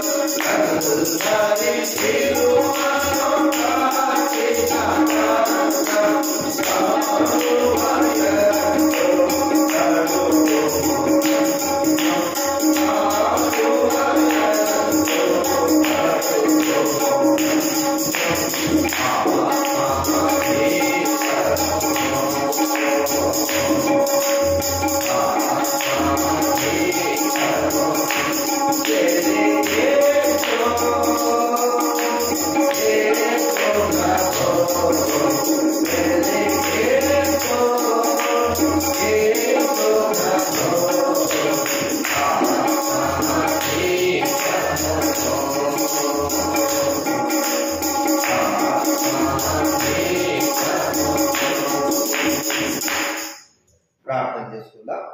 ప్రార్థన చేసుకుందాం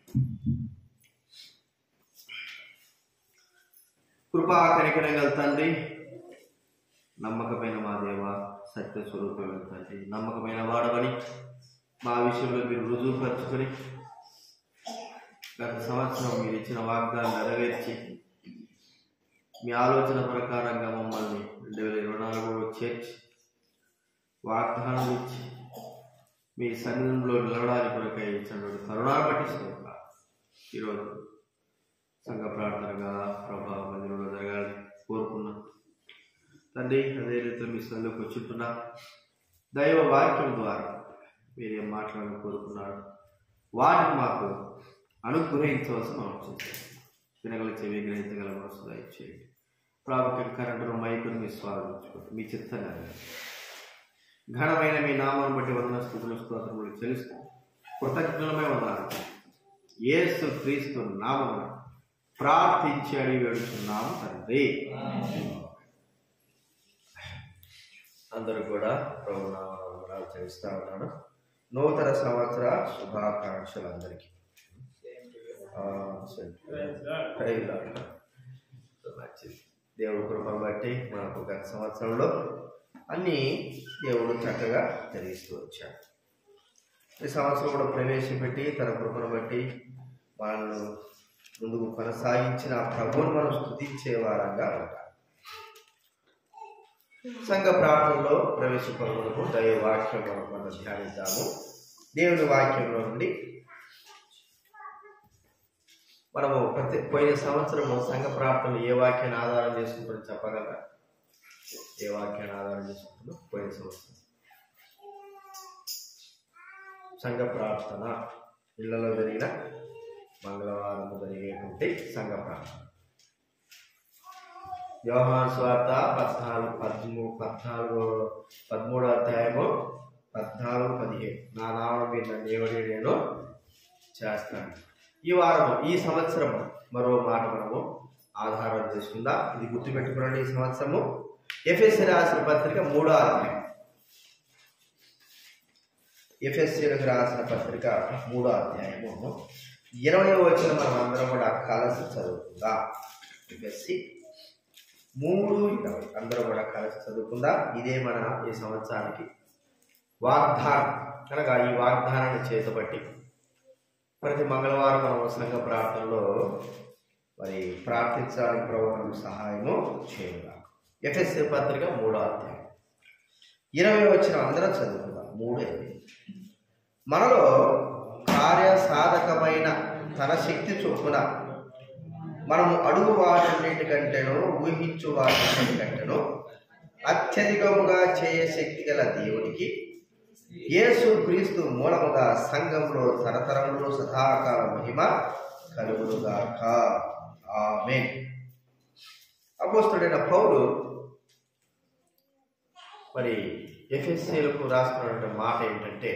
కృపా కనికరం గల తండ్రి నమ్మకమైన మా దేవ సత్య స్వరూపమైన తండ్రి నమ్మకమైన వాడవని మా విషయంలో మీరు రుజువుపరుచుకొని గత సంవత్సరం మీరు ఇచ్చిన వాగ్దానం నెరవేర్చి మీ ఆలోచన ప్రకారంగా మమ్మల్ని రెండు వేల ఇరవై నాలుగులో చేర్చి వాగ్దానం ఇచ్చి మీ సన్నిధిలో నిలవడానికి కొరకై ఇచ్చినటువంటి కరుణాన్ని బట్టి స్తోత్రాలు. ఈరోజు సంఘ ప్రార్థనగా ప్రభా మందిరంలో జరగాలని కోరుకున్నాం తండ్రి అదే రీతిలో మీ సన్నిధిలోకి వచ్చుంటున్నా దైవ వాక్యం ద్వారా మీరేం మాట్లాడాలని కోరుకున్నాడు వాటిని మాకు అనుగ్రహించవలసిన అవసరం వినగల చెవి గ్రహించగల మనసు దయచేయండి ప్రాముఖ్య కరెంటును మైకును మీ స్వాగతించుకోండి మీ చిత్తంగా ఘనమైన మీ నామాన్ని బట్టి వందన స్థుతులు స్తోత్రములు చెల్లిస్తూ కృతజ్ఞులమై ఉన్నారు యేసు క్రీస్తు నామమున ప్రార్థించి అడిగి వేడుచున్నాము తండ్రి అందరూ కూడా ప్రభు నామమున చెల్లిస్తా ఉన్నాను నూతన సంవత్సర శుభాకాంక్షలు అందరికీ ఆ, సరే. Praise the Lord. మంచిది దేవుడి కృపను బట్టి మనకు గత సంవత్సరంలో అన్ని దేవుడు చక్కగా జరిగిస్తూ వచ్చాడు ఈ సంవత్సరం కూడా ప్రవేశపెట్టి తన కృపను బట్టి మనల్ని ముందుకు కొనసాగించిన ఆ ప్రభువును మనం స్థుతించే వారంగా ఉంటాం సంఘ ప్రార్థనలో ప్రవేశపడకు దైవ వాక్యం మనం మనం ధ్యానిద్దాము దేవుని వాక్యంలో నుండి మనము ప్రతి పోయిన సంవత్సరము సంఘ ప్రార్థనలు ఏ వాక్యాన్ని ఆధారం చేసుకుంటారో చెప్పగలరా ఏ వాక్యాన్ని ఆధారం చేసుకుంటుందో పోయిన సంవత్సరం సంఘ ప్రార్థన ఇళ్లలో జరిగిన మంగళవారం జరిగేటువంటి సంఘ ప్రార్థన యోహాన్ స్వార్త పద్నాలుగు పద్మూ పద్నాలుగు పదమూడో అధ్యాయము పద్నాలుగు పదిహేను నా నామం మీద నన్ను ఎవరి నేను చేస్తాను ఈ వారము ఈ సంవత్సరం మరో మాట మనము ఆధారం చేసుకుందాం ఇది గుర్తుపెట్టుకోండి ఈ సంవత్సరము ఎఫ్ఎస్సి రాసిన పత్రిక మూడో అధ్యాయం ఎఫ్ఎస్సీలకు రాసిన పత్రిక మూడో అధ్యాయము ఇరవై వచ్చిన మనం అందరం కూడా కలిసి చదువుకుందాం ఎఫ్ఎస్సి మూడు ఇరవై అందరూ కూడా కలిసి చదువుకుందాం ఇదే మన ఈ సంవత్సరానికి వాగ్దానం అనగా ఈ వాగ్దానాన్ని చేతబట్టి ప్రతి మంగళవారం మనం సంఘ ప్రార్థనలో మరి ప్రార్థించడానికి ప్రభు మనకు సహాయము చేయాలి ఎఫ్ఎస్సి పత్రిక మూడో అధ్యాయం ఇరవై వచ్చిన అందరం చదువుకుందాం మూడు ఇరవై మనలో కార్య సాధకమైన తన శక్తి చొప్పున మనము అడుగు వాటన్నిటికంటేనో ఊహించు వాటన్నిటికంటేనో అత్యధికముగా చేయ శక్తి గల దేవునికి యేసు క్రీస్తు మూలముగా సంఘంలో తరతరములు సదాకాల మహిమ కలుగునుగాక ఆమె అపోస్తుడైన పౌలు మరి ఎఫ్ఎస్సీలకు రాస్తున్నటువంటి మాట ఏంటంటే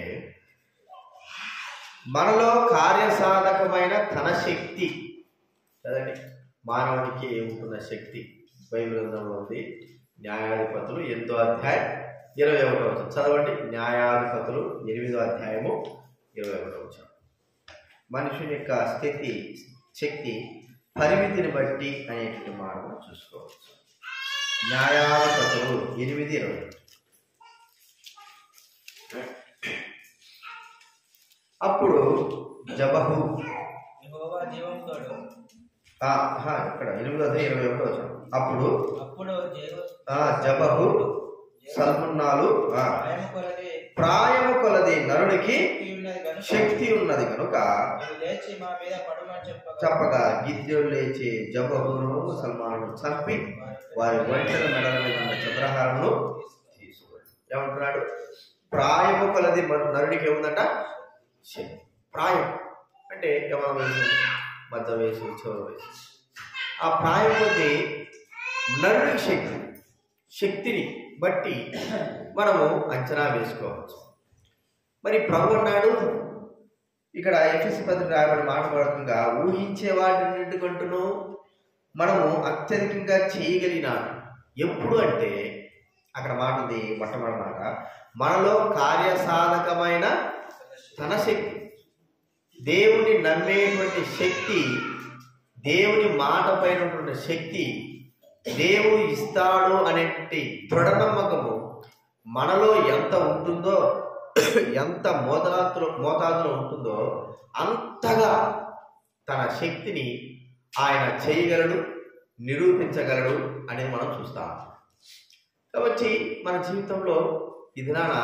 మనలో కార్యసాధకమైన తన శక్తి కదండి మానవునికి ఉంటున్న శక్తి బైబిల్ గ్రంథంలో ఉంది న్యాయాధిపతులు ఎనిమిదో అధ్యాయం ఇరవై ఒకటో వచ్చాం చదవండి న్యాయాధిపతులు ఎనిమిదో అధ్యాయము ఇరవై ఒకటో వచ్చాం మనుషుని యొక్క స్థితి శక్తి పరిమితిని బట్టి అనేటువంటి మాట మనం చూసుకోవచ్చు న్యాయాధిపతులు ఎనిమిది ఇరవై అప్పుడు జబహు యెహోవా జీవంతోడు ఆ, ఆహా, ఇక్కడ ఎనిమిదో అధ్యాయం ఇరవై ఒకటో వచ్చిన అప్పుడు అప్పుడు జేరు ఆ జబహు సల్మున్నాలు ఆ, భయము కొలది ప్రాయము కొలది నరుడికి శక్తి ఉన్నది కనుక శక్తి ఉన్నది కనుక మీరు లేచి మా మీద పడుమని చెప్పగా చెప్పగా గిద్యోడు లేచి జబహును సల్మాను చంపి వారి ఒంటరి మెడల మీద ఉన్న చంద్రహారమును తీసుకుని ఏమంటున్నాడు ప్రాయము కొలది మన- నరుడికి ఏముందట శక్తి ప్రాయం అంటే యవన వయసు మధ్య వయసు చివరి వయసు ఆ ప్రాయం కొద్ది నరుడి శక్తి శక్తిని బట్టి మనము అంచనా వేసుకోవచ్చు మరి ప్రభు అన్నాడు ఇక్కడ ఎఫ్ఎస్ పత్రిక రాయబడి మాట్లాడుతుండగా ఊహించే వాటికంటును మనము అత్యధికంగా చేయగలిగిన ఎప్పుడు అంటే అక్కడ మాట ఉంది మొట్టమొదటి మాట మనలో కార్యసాధకమైన తన శక్తి దేవుని నమ్మేటువంటి శక్తి దేవుని మాట పైన ఉన్నటువంటి శక్తి దేవుడు ఇస్తాడు అనేటి దృఢ నమ్మకము మనలో ఎంత ఉంటుందో ఎంత మోతాదులో మోతాదులో ఉంటుందో అంతగా తన శక్తిని ఆయన చేయగలడు నిరూపించగలడు అనేది మనం చూస్తాం కాబట్టి మన జీవితంలో ఈ దినాన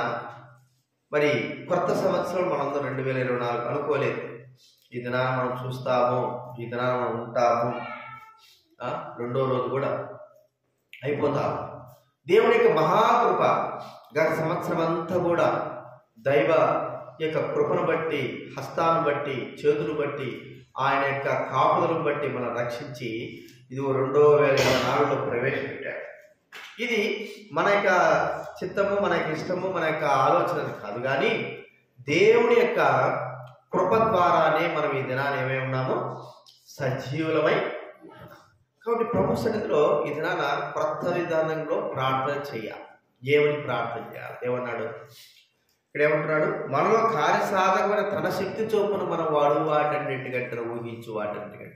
మరి కొత్త సంవత్సరం మనందరం రెండు వేల ఇరవై నాలుగు అనుకోలేదు ఈ దినాన మనం చూస్తాము ఈ దినాన మనం ఉంటాము ఆ, రెండో రోజు కూడా అయిపోతాము దేవుని యొక్క మహాకృప గత సంవత్సరం అంతా కూడా దైవ యొక్క కృపను బట్టి హస్తాన్ని బట్టి చేతులు బట్టి ఆయన యొక్క కాపుదలను బట్టి మనం రక్షించి ఇది రెండో వేల ఇరవై నాలుగులో ప్రవేశపెట్టాడు ఇది మన యొక్క చిత్తము మన యొక్క ఇష్టము మన యొక్క ఆలోచన కాదు కానీ దేవుని యొక్క కృప ద్వారానే మనం ఈ దినాన్ని ఏమై ఉన్నాము సజీవులమై కాబట్టి ప్రభు సన్నిధిలో ఈ దినాన క్రొత్త విధానంలో ప్రార్థన చేయాలి ఏమని ప్రార్థన చేయాలి ఏమన్నాడు ఇక్కడ ఏమంటున్నాడు మనలో కార్యసాధకమైన తన శక్తి చొప్పున మనం వాడు వాటన్నింటికంటే ఊహించు వాటన్నిటికంటే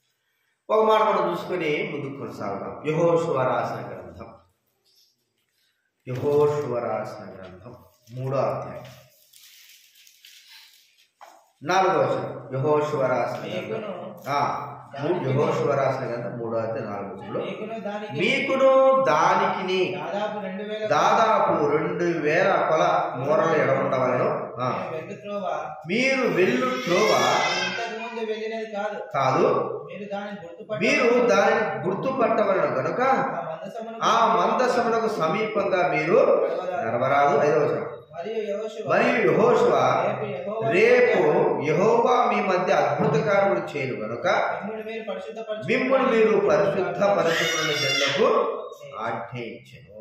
ఒక మాట మనం చూసుకొని ముందుకు కొనసాగుదాం యహోశువ రాసిన గ్రంథం యహోశువ రాసిన గ్రంథం మూడో అధ్యాయం నాలుగో వచనం యహోశువ రాసిన గ్రంథం మీకును ఆ, మూ- యెహోషువ రాసిన గ్రంథం మూడో అధ్యాయం నాలుగో వచనంలో మీకును దానికి మీకును దానికిని దాదాపు రెండు వేల దాదాపు రెండు వేల కొల మూరలు ఎడమంటవలను ఆ, మేము వెండి త్రోవ మీరు వెళ్ళు త్రోవ ఇంతకు ముందు వెళ్ళినది కాదు కాదు మీరు దానిని గుర్తుపట్టి మీరు దానిని గుర్తుపట్టవలను గనుక ఆ మందసమును ఆ మందసమునకు సమీపంగా మీరు నడవరాదు ఐదవ వచనం మరియు యెహోషువ మరియు యెహోషువ రేపు యెహోవా రేపు యెహోవా మీ మధ్య అద్భుత కార్యములు చేయను గనుక మిమ్మును మీరు పరిశుద్ధపరచు మిమ్మల్ని మీరు పరిశుద్ధ పరిశుద్ధుల చెల్లకు ఆజ్ఞయించను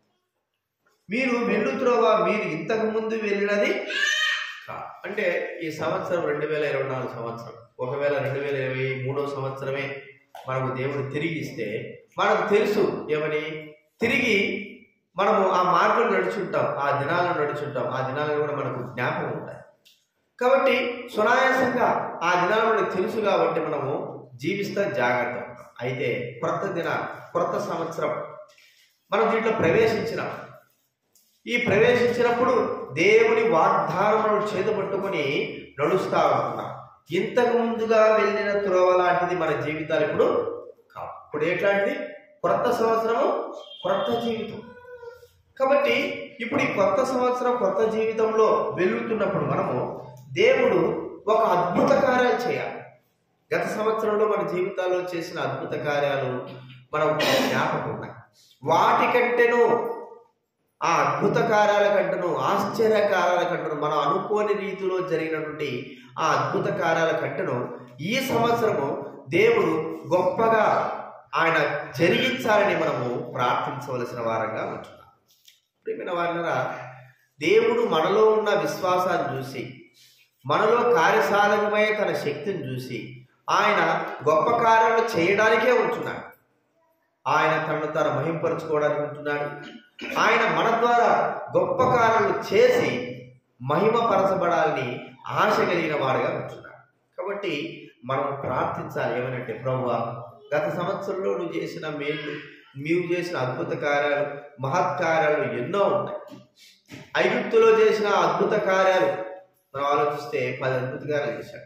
మీరు వెళ్లుత్రోవా మీరు ఇంతకు ముందు వెళ్ళినది కా- అంటే ఈ సంవత్సరం రెండు వేల ఇరవై నాలుగు సంవత్సరం ఒకవేళ రెండు వేల ఇరవై మూడో సంవత్సరమే మనకు దేవుడు తిరిగి ఇస్తే మనకు తెలుసు ఏమని తిరిగి మనము ఆ మార్గం నడుచుంటాం ఆ దినాలను నడుచుంటాం ఆ దినాలు కూడా మనకు జ్ఞాపకం ఉంటాయి కాబట్టి సునాయాసంగా ఆ దినాలు మనకు తెలుసు కాబట్టి మనము జీవిస్తాం జాగ్రత్త అయితే క్రొత్త దిన క్రొత్త సంవత్సరం మనం దీంట్లో ప్రవేశించినాం ఈ ప్రవేశించినప్పుడు దేవుని వాగ్దానములను చేతపట్టుకొని నడుస్తా ఉంటున్నాం ఇంతకు ముందుగా వెళ్ళిన త్రోవ లాంటిది మన జీవితాలు ఇప్పుడు కావు ఇప్పుడు ఎట్లాంటిది క్రొత్త సంవత్సరము క్రొత్త జీవితం కాబట్టి ఇప్పుడు ఈ కొత్త సంవత్సరం కొత్త జీవితంలో వెళ్తున్నప్పుడు మనము దేవుడు ఒక అద్భుత కార్యాలు చేయాలి గత సంవత్సరంలో మన జీవితాల్లో చేసిన అద్భుత కార్యాలు మనం జ్ఞాపకం ఉన్నాయి వాటికంటేను ఆ అద్భుత కార్యాల కంటేను ఆశ్చర్య కార్యాల కంటేను మనం అనుకోని రీతిలో జరిగినటువంటి ఆ అద్భుత కార్యాల కంటేను ఈ సంవత్సరము దేవుడు గొప్పగా ఆయన జరిగించాలని మనము ప్రార్థించవలసిన వారంగా ఉంటున్నాం ప్రేమైన వారినరా దేవుడు మనలో ఉన్న విశ్వాసాన్ని చూసి మనలో కార్యసాధకమయ్యే తన శక్తిని చూసి ఆయన గొప్ప కార్యాలు చేయడానికే ఉంటున్నాడు ఆయన తనను తాను మహింపరుచుకోవడానికి ఉంటున్నాడు ఆయన మన ద్వారా గొప్ప కార్యాలు చేసి మహిమపరచబడాలని ఆశ కలిగిన వాడుగా ఉంటున్నాడు కాబట్టి మనం ప్రార్థించాలి ఏమనంటే ప్రభువా గత సంవత్సరంలో నువ్వు చేసిన మేలు నీవు చేసిన అద్భుత కార్యాలు మహత్కార్యాలు ఎన్నో ఉన్నాయి ఐగుప్తులో చేసిన అద్భుత కార్యాలు మనం ఆలోచిస్తే పది అద్భుత కార్యాలు చేశాడు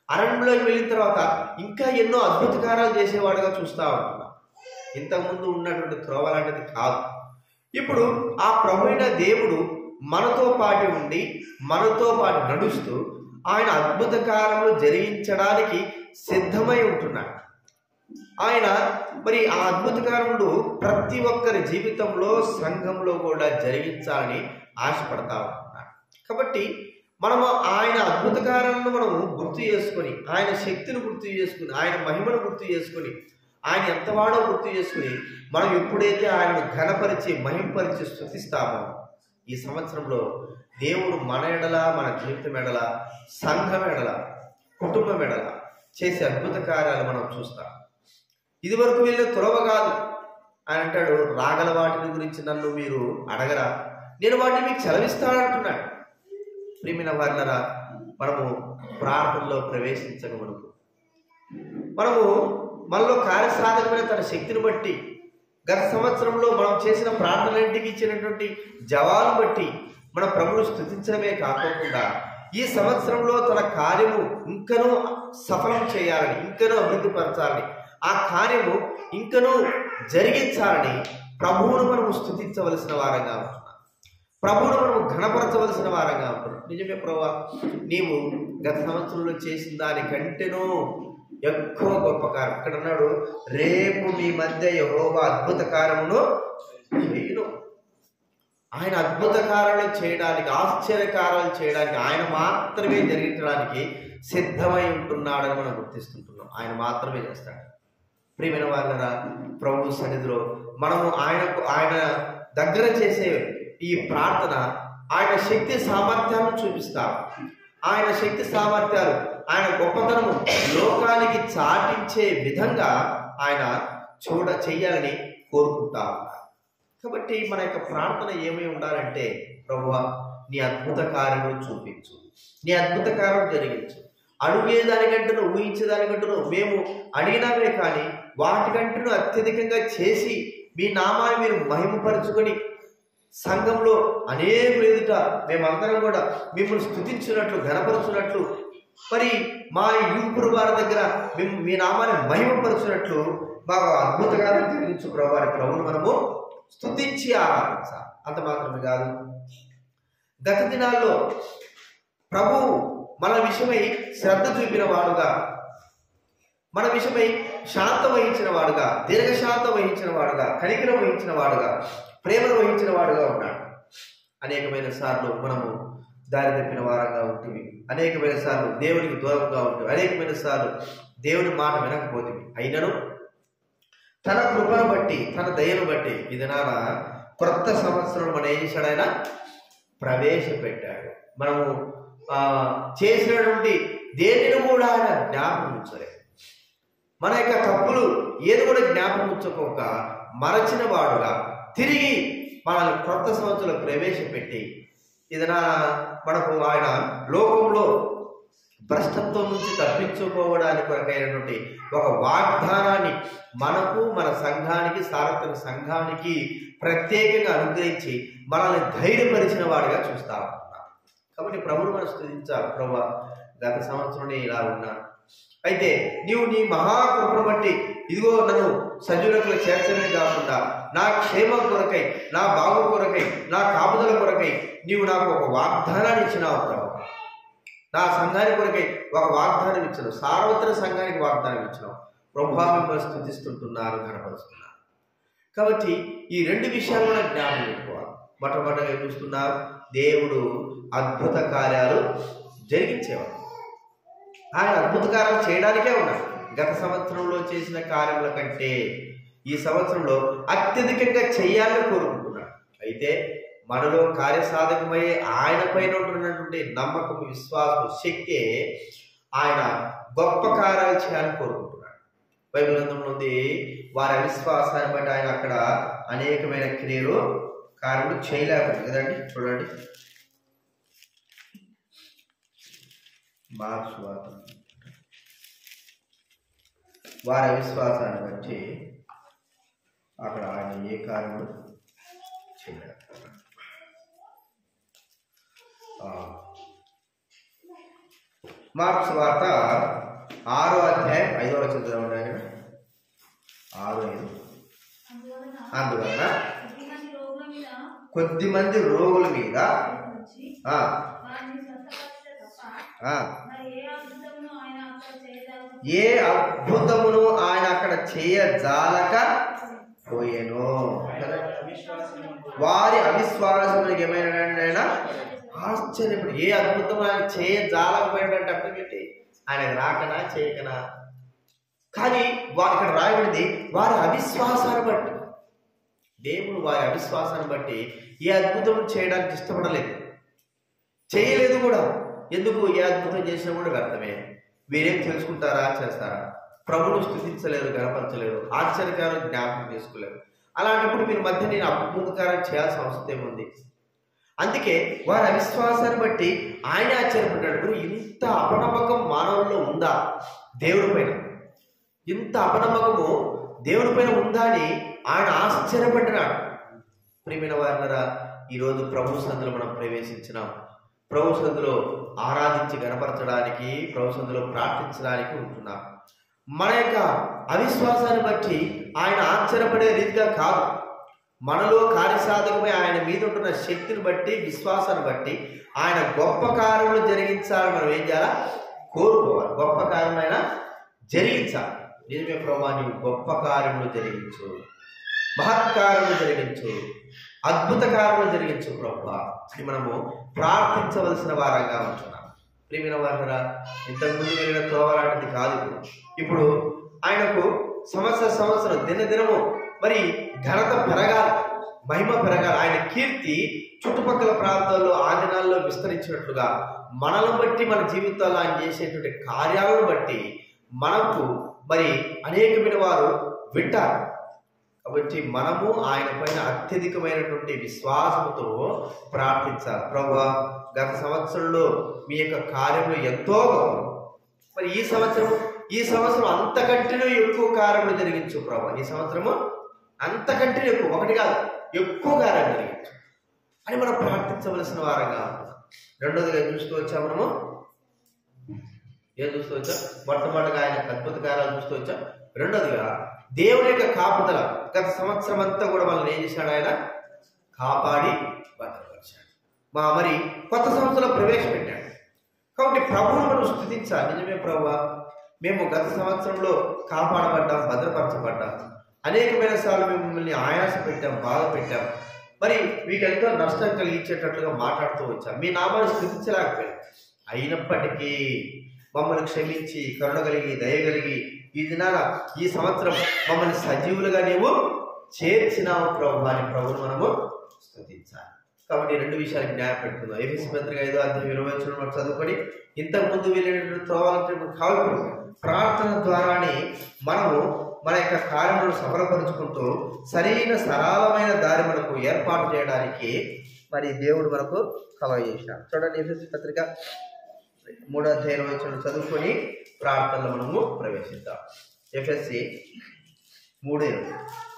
అరణ్యంలోకి వెళ్ళిన తర్వాత ఇంకా ఎన్నో అద్భుత కార్యాలు చేసేవాడుగా చూస్తా ఉంటున్నాం ఇంతకుముందు ఉన్నటువంటి త్రోవ లాంటిది కాదు ఇప్పుడు ఆ ప్రభు అయిన దేవుడు మనతో పాటు ఉండి మనతో పాటు నడుస్తూ ఆయన అద్భుత కార్యములు జరిగించడానికి సిద్ధమై ఉంటున్నాడు ఆయన మరి ఆ అద్భుత కార్యములు ప్రతి ఒక్కరి జీవితంలో సంఘంలో కూడా జరిగించాలని ఆశపడతా ఉంటున్నాడు కాబట్టి మనము ఆయన అద్భుత కార్యాలను మనము గుర్తు చేసుకొని ఆయన శక్తిని గుర్తు చేసుకుని ఆయన మహిమను గుర్తు చేసుకొని ఆయన ఎంతవాడో గుర్తు చేసుకుని మనం ఎప్పుడైతే ఆయనను ఘనపరిచి మహింపరిచి స్థుతిస్తామో ఈ సంవత్సరంలో దేవుడు మన ఎడల మన జీవితం ఎడల సంఘం ఎడల కుటుంబం ఎడల చేసే అద్భుత కార్యాలు మనం చూస్తాం ఇది వరకు వెళ్ళే త్రోవ కాదు ఆయన అంటాడు రాగల వాటిని గురించి నన్ను మీరు అడగరా నేను వాటిని మీకు చలవిస్తానంటున్నాడు ప్రియమైన వారినరా మనము ప్రార్థనలో ప్రవేశించక మనకు మనము మనలో కార్యసాధకమైన తన శక్తిని బట్టి గత సంవత్సరంలో మనం చేసిన ప్రార్థనలన్నింటికి ఇచ్చినటువంటి జవాబును బట్టి మన ప్రభును స్థుతించడమే కాకుండా ఈ సంవత్సరంలో తన కార్యము ఇంకనూ సఫలం చేయాలని ఇంకనూ అభివృద్ధి పరచాలని ఆ కార్యము ఇంకనూ జరిగించాలని ప్రభువును మనము స్థుతించవలసిన వారంగా ఉంటున్నాం ప్రభువును మనము ఘనపరచవలసిన వారంగా ఉంటున్నాం నిజమే ప్రభా నీవు గత సంవత్సరంలో చేసిన దానికంటేనూ ఎక్కువ గొప్ప కార్యం ఇక్కడ అన్నాడు రేపు మీ మధ్య యెహోవా అద్భుత కార్యమును చేయను ఆయన అద్భుత కార్యాలు చేయడానికి ఆశ్చర్యకారాలు చేయడానికి ఆయన మాత్రమే జరిగించడానికి సిద్ధమై ఉంటున్నాడని మనం గుర్తిస్తుంటున్నాం ఆయన మాత్రమే చేస్తాడు ప్రియమైన వాళ్ళరా ప్రభు సన్నిధిలో మనము ఆయనకు ఆయన దగ్గర చేసే ఈ ప్రార్థన ఆయన శక్తి సామర్థ్యాలను చూపిస్తారు ఆయన శక్తి సామర్థ్యాలు ఆయన గొప్పతనము లోకానికి చాటించే విధంగా ఆయన చూడ చెయ్యాలని కోరుకుంటా ఉన్నారు కాబట్టి మన యొక్క ప్రార్థన ఏమై ఉండాలంటే ప్రభువా నీ అద్భుత కార్యములు చూపించు నీ అద్భుత కార్యం జరిగించు అడిగేదానికంటూ ఊహించేదానికంటూ మేము అడిగినామే కానీ వాటికంటూ అత్యధికంగా చేసి మీ నామాన్ని మీరు మహిమపరుచుకొని సంఘంలో అనేకులు ఎదుట మేమందరం కూడా మిమ్మల్ని స్థుతించినట్లు ఘనపరుచున్నట్లు మరి మా యూపురు వారి దగ్గర మేము మీ నామాన్ని మహిమపరుచున్నట్లు మాకు అద్భుతంగా తెలియచ్చు ప్రభు వారి ప్రభుని మనము స్థుతించి ఆరాధించాలి అంత మాత్రమే కాదు గత దినాల్లో ప్రభు మన విషయమై శ్రద్ధ చూపిన వాడుగా మన విషయమై శాంతం వహించిన వాడుగా దీర్ఘశాంతం వహించిన వాడుగా కనికరం వహించిన వాడుగా ప్రేమను వహించిన వాడుగా ఉన్నాడు అనేకమైన సార్లు మనము దారి తప్పిన వారంగా ఉంటుంది అనేకమైన సార్లు దేవునికి దూరంగా ఉంటుంది అనేకమైన సార్లు దేవుని మాట వినకపోతుంది అయినను తన కృపను బట్టి తన దయను బట్టి ఇది నాన్న క్రొత్త సంవత్సరం మనం ఏం చేశాడు ఆయన ప్రవేశపెట్టాడు మనము ఆ, చేసినటువంటి దేనిని కూడా ఆయన జ్ఞాపకం ఉంచలేదు మన యొక్క తప్పులు ఏది కూడా జ్ఞాపకం ఉంచుకోక మరచిన వాడుగా తిరిగి మనల్ని క్రొత్త సంవత్సరంలో ప్రవేశపెట్టి ఏదైనా మనకు ఆయన లోకంలో భ్రష్టత్వం నుంచి తప్పించుకోవడానికి కొరకైనటువంటి ఒక వాగ్దానాన్ని మనకు మన సంఘానికి సారథ్య సంఘానికి ప్రత్యేకంగా అనుగ్రహించి మనల్ని ధైర్యపరిచిన వాడిగా చూస్తా ఉంటున్నాం కాబట్టి ప్రభుని మనం స్థుతించాలి ప్రభు గత సంవత్సరం నేను ఇలా ఉన్నాను అయితే నీవు నీ మహాకృపను బట్టి ఇదిగో నన్ను సజీవులకు చేర్చడమే కాకుండా నా క్షేమం కొరకై నా బాగు కొరకై నా కాపుదల కొరకై నీవు నాకు ఒక వాగ్దానాన్ని ఇచ్చినావు ప్రభు నా సంఘానికి కొరకై ఒక వాగ్దానం ఇచ్చాను సార్వత్రిక సంఘానికి వాగ్దానం ఇచ్చినావు ప్రభావం స్థుతిస్తుంటున్నారు కనపరుస్తున్నారు కాబట్టి ఈ రెండు విషయాలు కూడా జ్ఞాపకం పెట్టుకోవాలి మొట్టమొదటిగా చూస్తున్నారు దేవుడు అద్భుత కార్యాలు జరిగించేవాడు ఆయన అద్భుత కార్యాలు చేయడానికే ఉన్నాడు గత సంవత్సరంలో చేసిన కార్యముల కంటే ఈ సంవత్సరంలో అత్యధికంగా చేయాలని కోరుకుంటున్నాడు అయితే మనలో కార్యసాధకమయ్యే ఆయన పైన ఉంటున్నటువంటి నమ్మకం విశ్వాసం శక్తి ఆయన గొప్ప కార్యాలు చేయాలని కోరుకుంటున్నాడు బైబిల్ గ్రంథంలో ఉంది వారి అవిశ్వాసాన్ని బట్టి ఆయన అక్కడ అనేకమైన క్రియలు కార్యములు చేయలేకపోతుంది కదండి చూడండి మార్క్స్ వార్త వారి అవిశ్వాసాన్ని బట్టి అక్కడ ఆయన ఏ కార్యము చేయలేకపోతున్నాడు ఆ. మార్క్స్ వార్త ఆరో అధ్యాయం ఐదో వచ్చిన చదవండి ఆయన ఆరు ఐదు అందువలన అందువలన కొద్దిమంది రోగుల మీద కొద్ది మంది రోగుల మీద వచ్చి ఆ, వారిని స్వస్థపరిచే తప్ప ఆ, మరి ఏ అద్భుతమును ఆయన అక్కడ చేయదాము ఏ అద్భుతమును ఆయన అక్కడ చేయజాలక పోయేను కదా? వారి అవిశ్వాసములకు ఏమైనా ఆశ్చర్యపడి ఏ అద్భుతం ఆయన చేయజాలకపోయాడంటే అర్థం ఏంటి ఆయన రాకనా చేయకనా కానీ వారు ఇక్కడ రాయబడింది వారి అవిశ్వాసాన్ని బట్టి దేవుడు వారి అవిశ్వాసాన్ని బట్టి ఏ అద్భుతం చేయడానికి ఇష్టపడలేదు చేయలేదు కూడా ఎందుకు ఏ అద్భుతం చేసినా కూడా వ్యర్థమే మీరేం తెలుసుకుంటారా చేస్తారా ప్రభును స్థుతించలేరు గనపరచలేరు ఆశ్చర్యకారం జ్ఞాపకం చేసుకోలేరు అలాంటప్పుడు మీరు మధ్య నేను అద్భుతకారం చేయాల్సిన అవసరం ఏముంది అందుకే వారి అవిశ్వాసాన్ని బట్టి ఆయన ఆశ్చర్యపడ్డాడు మరి ఇంత అపనమ్మకం మానవుల్లో ఉందా దేవుడి పైన ఇంత అపనమ్మకము దేవుడి పైన ఉందా అని ఆయన ఆశ్చర్యపడ్డాడు ప్రియమైన వారినరా ఈరోజు ప్రభు సందులో మనం ప్రవేశించినాం ప్రభు సందులో ఆరాధించి గనపరచడానికి ప్రభు సందులో ప్రార్థించడానికి ఉంటున్నాం మన యొక్క అవిశ్వాసాన్ని బట్టి ఆయన ఆశ్చర్యపడే రీతిగా కాదు మనలో కార్యసాధకమై ఆయన మీద ఉంటున్న శక్తిని బట్టి విశ్వాసాన్ని బట్టి ఆయన గొప్ప కార్యములు జరిగించాలని మనం ఏం చేయాలా కోరుకోవాలి గొప్ప కార్యమైన జరిగించాలి నిజమే ప్రభా నీవు గొప్ప కార్యములు జరిగించు మహత్కార్యములు జరిగించు అద్భుత కార్యములు జరిగించు ప్రభా అని మనము ప్రార్థించవలసిన వారంగా ఉంటున్నాం ప్రియమైన వారా ఇంతకుముందు వెళ్ళిన త్రోవలాంటిది కాదు ఇప్పుడు ఇప్పుడు ఆయనకు సంవత్సర సంవత్సరం దినదినము మరి ఘనత పెరగాలి మహిమ పెరగాలి ఆయన కీర్తి చుట్టుపక్కల ప్రాంతాల్లో ఆ దినాల్లో విస్తరించినట్లుగా మనల్ని బట్టి మన జీవితాల్లో ఆయన చేసేటువంటి కార్యాలను బట్టి మనకు మరి అనేకమైన వారు వింటారు కాబట్టి మనము ఆయన పైన అత్యధికమైనటువంటి విశ్వాసంతో ప్రార్థించాలి ప్రభా గత సంవత్సరంలో మీ యొక్క కార్యములు ఎంతో గొప్ప మరి ఈ సంవత్సరం ఈ సంవత్సరం అంతకంటే ఎక్కువ కార్యములు జరిగించు ప్రభా ఈ సంవత్సరము అంతకంటే ఎక్కువ ఒకటి కాదు ఎక్కువ కార్యం జరిగించు అని మనం ప్రార్థించవలసిన వారంగా ఉంటున్నాం రెండోదిగా ఏం చూస్తూ వచ్చాం మనము ఏం చూస్తూ వచ్చాం మొట్టమొదటిగా ఆయన అద్భుత కార్యాలు చూస్తూ వచ్చాం రెండోదిగా దేవుని యొక్క కాపుదల గత సంవత్సరం అంతా కూడా మనల్ని ఏం చేశాడు ఆయన కాపాడి భద్రపరిచాడు మా మరి కొత్త సంవత్సరంలో ప్రవేశపెట్టాడు కాబట్టి ప్రభువును మనం స్థుతించాలి నిజమే ప్రభు మేము గత సంవత్సరంలో కాపాడబడ్డాం భద్రపరచబడ్డాం అనేకమైన సార్లు మేము మిమ్మల్ని ఆయాస పెట్టాం బాధ పెట్టాం మరి మీకు ఎంతో నష్టం కలిగించేటట్లుగా మాట్లాడుతూ వచ్చాం మీ నామాన్ని స్థుతించలేకపోయాం అయినప్పటికీ మమ్మల్ని క్షమించి కరుణ కలిగి దయ కలిగి ఈ దినాల ఈ సంవత్సరం మమ్మల్ని సజీవులుగా నీవు చేర్చినావు ప్రభు అని ప్రభుని మనము స్థుతించాలి కాబట్టి ఈ రెండు విషయాలు జ్ఞాపకం పెట్టుకుందాం ఏబిసి పత్రిక ఐదో అధ్యాయం ఇరవై వచ్చిన మనం చదువుకొని ఇంతకు ముందు వెళ్ళినటువంటి త్రోవాలంటే కావాలి ప్రార్థన ద్వారానే మనము మన యొక్క కార్యములను సఫలపరుచుకుంటూ సరైన సరళమైన దారి మనకు ఏర్పాటు చేయడానికి మరి దేవుడు మనకు కలవ చేసినాడు చూడండి ఎఫ్ఎస్సి పత్రిక మూడో అధ్యాయం వచ్చిన చదువుకొని ప్రార్థనలో మనము ప్రవేశిద్దాం ఎఫ్ఎస్సి మూడు ఇరవై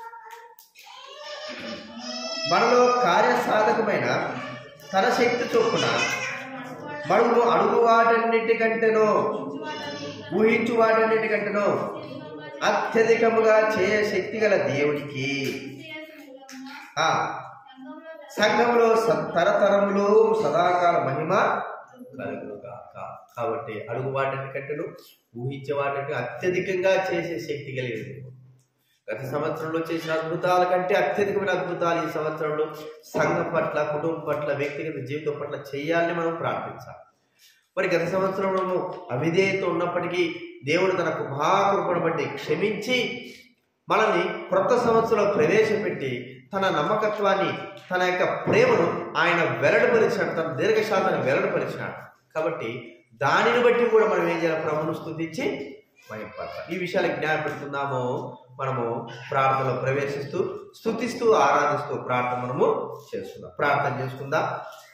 మనలో కార్యసాధకమైన తన శక్తి చొప్పున మనము అడుగు వాటన్నిటికంటేనో ఊహించు వాటన్నిటికంటేనో అత్యధికముగా చేయ శక్తి గల దేవునికి ఆ సంఘంలో స- తరతరములు సదాకాల మహిమ కలుగుగాక కాబట్టి అడుగు వాటిని కంటేను ఊహించే వాటిని అత్యధికంగా చేసే శక్తి కలిగిన దేవుడు. గత సంవత్సరంలో చేసిన అద్భుతాల కంటే అత్యధికమైన అద్భుతాలు ఈ సంవత్సరంలో సంఘం పట్ల కుటుంబం పట్ల వ్యక్తిగత జీవితం పట్ల చేయాలని మనం ప్రార్థించాలి మరి గత సంవత్సరంలో అవిధేయత ఉన్నప్పటికీ దేవుడు తన మహాకృపను బట్టి క్షమించి మనల్ని క్రొత్త సంవత్సరంలో ప్రవేశపెట్టి తన నమ్మకత్వాన్ని తన యొక్క ప్రేమను ఆయన వెల్లడిపరిచినాడు తన దీర్ఘశాతాన్ని వెల్లడిపరిచినాడు కాబట్టి దానిని బట్టి కూడా మనం ఏం చేయాలి ప్రభును స్థుతించి మహింపడతాం ఈ విషయాలు జ్ఞాపడుతున్నాము మనము ప్రార్థనలో ప్రవేశిస్తూ స్థుతిస్తూ ఆరాధిస్తూ ప్రార్థన మనము చేస్తున్నాం ప్రార్థన చేసుకుందాం